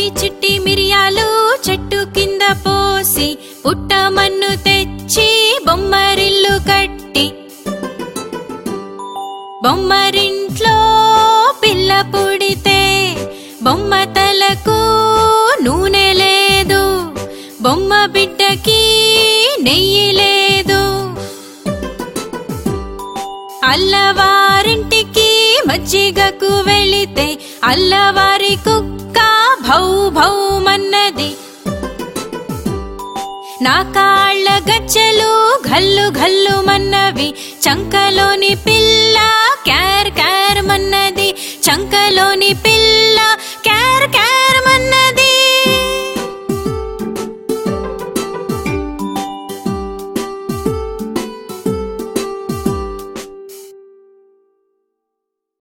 చిట్టి చిట్టి మిరియాలు చెట్టు కింద పోసి పుట్టమన్ను తెచ్చి బొమ్మరిల్లు కట్టి బొమ్మరింట్లో పిల్ల పుడితే బొమ్మ తలకు నూనె లేదు బొమ్మ బిడ్డకి నెయ్యి లేదు అల్లవారింటికి మజ్జిగకు వెళితే అల్లవారి కుక్క భౌ భౌ మన్నది నా కాళ్ళ గజ్జలు ఘల్లు ఘల్లు మన్నవి చంకలోని పిల్ల క్యార్ క్యార్ మన్నది చంకలోని పిల్ల